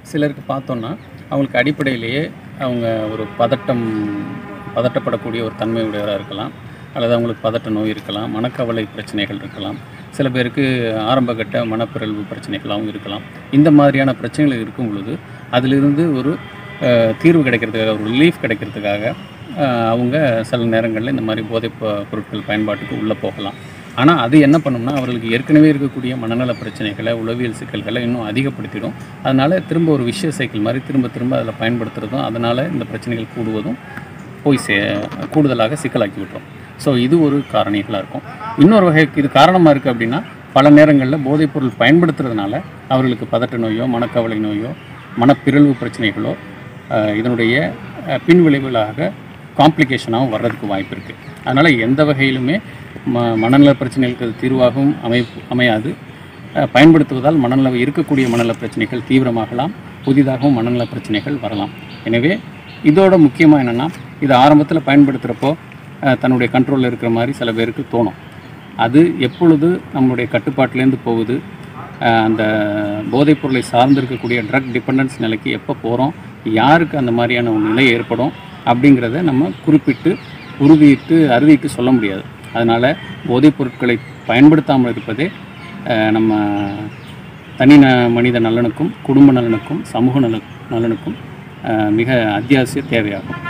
சிலருக்கு பார்த்தோன்னா அவங்களுக்கு அடிப்படையிலேயே அவங்க ஒரு பதட்டம் பதட்டப்படக்கூடிய ஒரு தன்மையுடையவராக இருக்கலாம் அல்லது அவங்களுக்கு பதட்ட நோய் இருக்கலாம் மனக்கவலை பிரச்சனைகள் இருக்கலாம் சில பேருக்கு ஆரம்பகட்ட மனப்பிறழ்வு பிரச்சனைகளாகவும் இருக்கலாம் இந்த மாதிரியான பிரச்சனைகள் இருக்கும் பொழுது அதிலிருந்து ஒரு அஹ், தீர்வு கிடைக்கிறதுக்காக ஒரு ரிலீஃப் கிடைக்கிறதுக்காக அஹ், அவங்க சில நேரங்களில் இந்த மாதிரி போதைப் பொ- பொருட்கள் பயன்பாட்டுக்கு உள்ளே போகலாம் ஆனால் அது என்ன பண்ணும்னா அவர்களுக்கு ஏற்கனவே இருக்கக்கூடிய மனநல பிரச்சனைகளை உளவியல் சிக்கல்களை இன்னும் அதிகப்படுத்திடும் அதனால் திரும்ப ஒரு விஷய சைக்கிள் மாதிரி திரும்ப திரும்ப அதில் பயன்படுத்துகிறதும் அதனால் இந்த பிரச்சனைகள் கூடுவதும் போய் சே கூடுதலாக சிக்கலாக்கி விட்டுரும் ஸோ இது ஒரு காரணிகளாக இருக்கும் இன்னொரு வகைக்கு இது காரணமாக இருக்குது அப்படின்னா பல நேரங்களில் போதைப்பொருள் பயன்படுத்துறதுனால அவர்களுக்கு பதட்ட நோயோ மனக்கவலை நோயோ மனப்பிறழ்வு பிரச்சனைகளோ அஹ், இதனுடைய அஹ், பின்விளைவுகளாக காம்ப்ளிகேஷனாகவும் வர்றதுக்கு வாய்ப்பு இருக்குது அதனால் எந்த வகையிலுமே ம மனநல பிரச்சனைகளுக்கு அது தீர்வாகவும் அமை அமையாது அஹ், பயன்படுத்துவதால் மனநல இருக்கக்கூடிய மனநல பிரச்சனைகள் தீவிரமாகலாம் புதிதாகவும் மனநல பிரச்சனைகள் வரலாம் எனவே இதோட முக்கியமாக என்னென்னா இது ஆரம்பத்தில் பயன்படுத்துகிறப்போ அஹ், தன்னுடைய கண்ட்ரோலில் இருக்கிற மாதிரி சில பேருக்கு தோணும் அது எப்பொழுது நம்மளுடைய கட்டுப்பாட்டிலேருந்து போகுது அஹ், அந்த போதைப் பொருளை சார்ந்து இருக்கக்கூடிய ட்ரக் டிபெண்டன்ஸ் நிலைக்கு எப்போ போகிறோம் யாருக்கு அந்த மாதிரியான ஒரு நிலை ஏற்படும் அப்படிங்கிறத நம்ம குறிப்பிட்டு உறுதியிட்டு அறுதிட்டு சொல்ல முடியாது அதனால் போதைப் பொருட்களை பயன்படுத்தாமல் இருப்பதே அஹ், நம்ம தனி ந மனித நலனுக்கும் குடும்ப நலனுக்கும் சமூக நல நலனுக்கும் அஹ், மிக அத்தியாவசிய தேவையாகும்